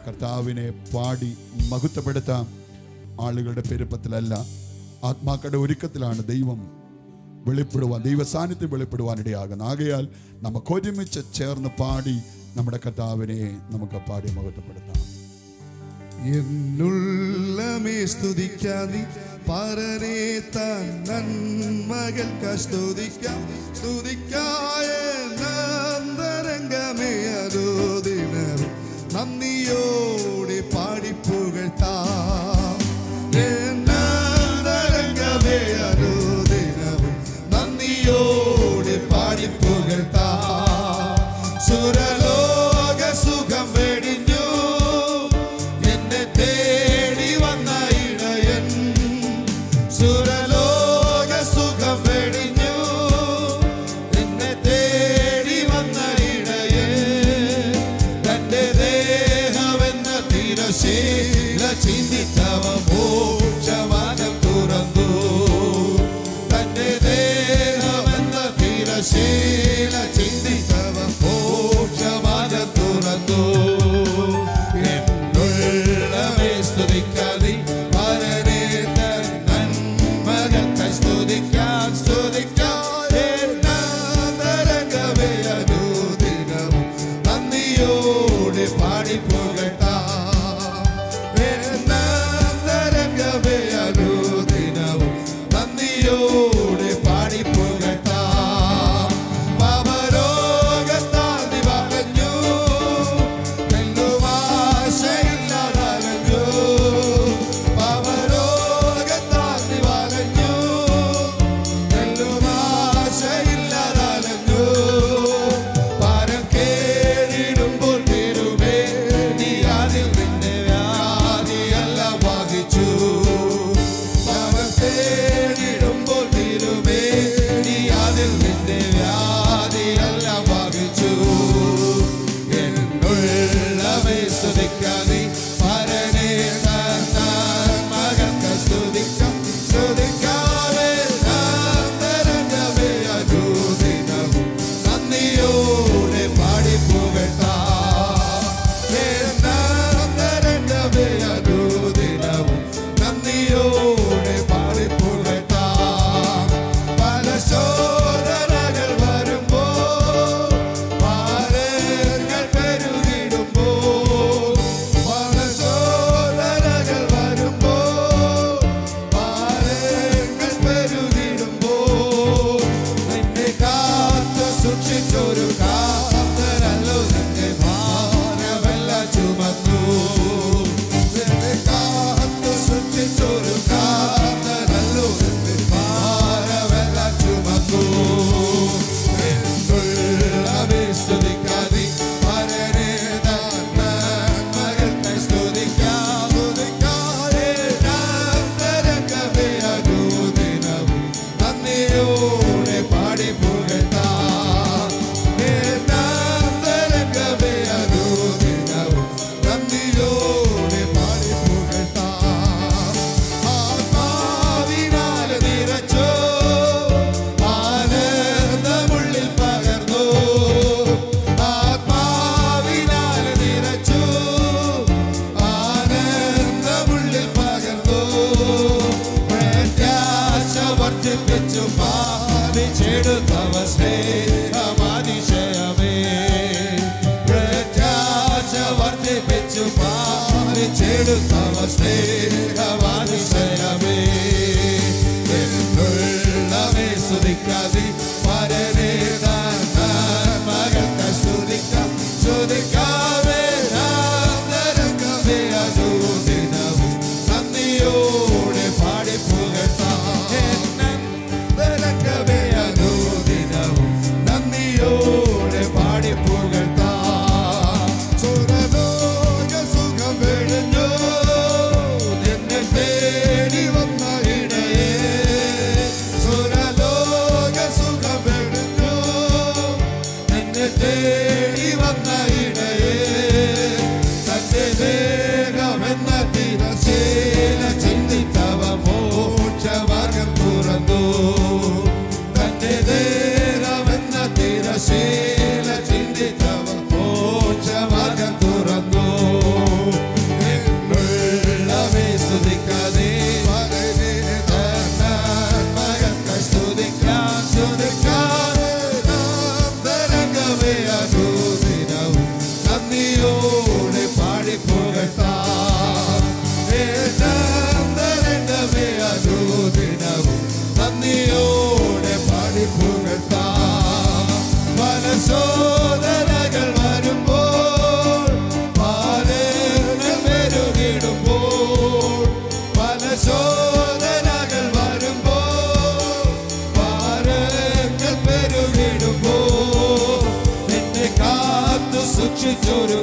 കർത്താവിനെ പാടി മഹത്വപ്പെടുത്താം ആളുകളുടെ പെരുപ്പത്തിലല്ല ആത്മാക്കളുടെ ഒരുക്കത്തിലാണ് ദൈവം വെളിപ്പെടുവാൻ ദൈവ സാന്നിധ്യം വെളിപ്പെടുവാൻ ഇടയാകുന്നത് ആകയാൽ നമുക്ക് ഒരുമിച്ച് ചേർന്ന് പാടി നമ്മുടെ കർത്താവിനെ നമുക്ക് പാടി മഹത്വപ്പെടുത്താം എന്നുള്ളമേ സ്തുതിക്കാതി പരനെ താൻ നന്മകൾക്ക് സ്തുതിക്കാം സ്തുതിക്കായ നന്ദരംഗമേ അരോദിനവും നന്ദിയോടെ പാടിപ്പുകഴ്ത്താം നന്ദരംഗമേ അരോദിനവും നന്ദിയോടെ പാടിപ്പുകഴ്ത്താം സുരലോക സുഖം വെടിഞ്ഞു എന്നെ തേടി വന്ന ഇടയൻ സുരലോക സുഖം വെടിഞ്ഞു എന്നെ തേടി വന്ന ഇടയൻ തന്റെ ദേഹമെന്ന തിരശീല ചിന്തിച്ചവ മോക്ഷവാനം തുറന്നു തന്റെ ദേഹമെന്ന തിരശീല ചിന്തിച്ചവ മോക്ഷവാനം തുറന്നു എന്നുള്ളവേ സ്തുതിക്കാതെ പരനെ തൻ നന്മകൾക്ക് സ്തുതിക്കാൻ സ്തുതിക്കാതെ നന്ദരംഗമേ അനുദിനവും നന്ദിയോടെ പാടിപ്പോകട്ടാം നന്ദരംഗമേ അനുദിനവും നന്ദിയോടെ പാടിപ്പോകട്ടാം പാപരോഗത്താൽ നീ വകഞ്ഞു എല്ലുവാശയില്ലാതലഞ്ഞു പാപരോഗത്താൽ നീ വകഞ്ഞു എല്ലുവാശയില്ലാതലഞ്ഞു പാരം കേടിടുമ്പോൾ തിരുമേ നീ അതിൽ നിന്റെ വ്യാധിയെല്ലാം വഹിച്ചു പാപം കേടിടുമ്പോൾ തിരുമേ നീ അതിൽ നിന്റെ വ്യാധിയെല്ലാം വഹിച്ചു എന്നുള്ളവേ സ്തുതിക്കാതെ പരനെ താൻ മകൾക്ക് സ്തുതിക്കാം സ്തുതിക്കാതെ നാന്തരംഗമേ അനുദിനവും നന്ദിയോടെ പാടിപ്പുകട്ടാം നാന്തരംഗമേ അനുദിനവും നന്ദിയോടെ പാടിപ്പുകട്ടാം പല ശോധനകൾ വരുമ്പോൾ ഭാരങ്ങൾ പെരുകിടുമ്പോൾ പല ശോധനകൾ വരുമ്പോൾ ഭാരങ്ങൾ പെരുകിടുമ്പോൾ നിന്നെ കാത്തു സൂക്ഷിച്ചൊരു കാത്തരല്ലോ നിന്റെ ഭാരമെല്ലാം ചുമന്നു നിന്നെ കാത്തു സൂക്ഷിച്ചൊരു കാത്തരല്ലോ നിന്റെ ഭാരമെല്ലാം ചുമന്നു എന്നുള്ളവേ സ്തുതിക്കാതെ പരനെ താൻ നന്മകൾക്ക് സ്തുതിക്കാം സ്തുതിക്കാതെ നാന്തരംഗമേ അനുദിനവും നന്ദിയോടെ പാടിപ്പുകട്ടാം നാന്തരംഗമേ അനുദിനവും നന്ദിയോടെ പാടിപ്പുകട്ടാം ആത്മാവിനാൽ നിറച്ചോ ആനന്ദമുള്ളിൽ പകർന്നു ആത്മാവിനാൽ നിറച്ചു ആനന്ദമുള്ളിൽ പകർന്നു പ്രത്യാശ വർദ്ധിപ്പിച്ചു പാലിച്ചെടുത്തവ സ്നേഹമാതിശയമേ പ്രത്യാശ വർദ്ധിപ്പിച്ചു പാലിച്ചെടുത്തവ സ്നേഹമാതിശയമേ എന്നുള്ളവേ സ്തുതിക്കാതെ പരനെ മകൾക്ക് സ്തുതിക്കാം സ്തുതിക്കാതെ നാന്തരംഗമേ അനുദിനവും നന്ദിയോടെ പാടിപ്പുകട്ടാം നന്ദരംഗമേ അനുദിനവും നന്ദിയോടെ പാടിപ്പുകട്ടാം സുരലോക സുഖം വെടിഞ്ഞു എന്നെ തേടി വന്ന ഇടയേ സുരലോക സുഖം പുകഴ്ത്താം പല ശോധനകൾ വരുമ്പോൾ പാലങ്ങൾ പെരുകിടുമ്പോൾ പല ശോധനകൾ വരുമ്പോൾ പാലങ്ങൾ പെരുകിടുമ്പോൾ എന്നെ കാത്തു സൂക്ഷിച്ചൊരു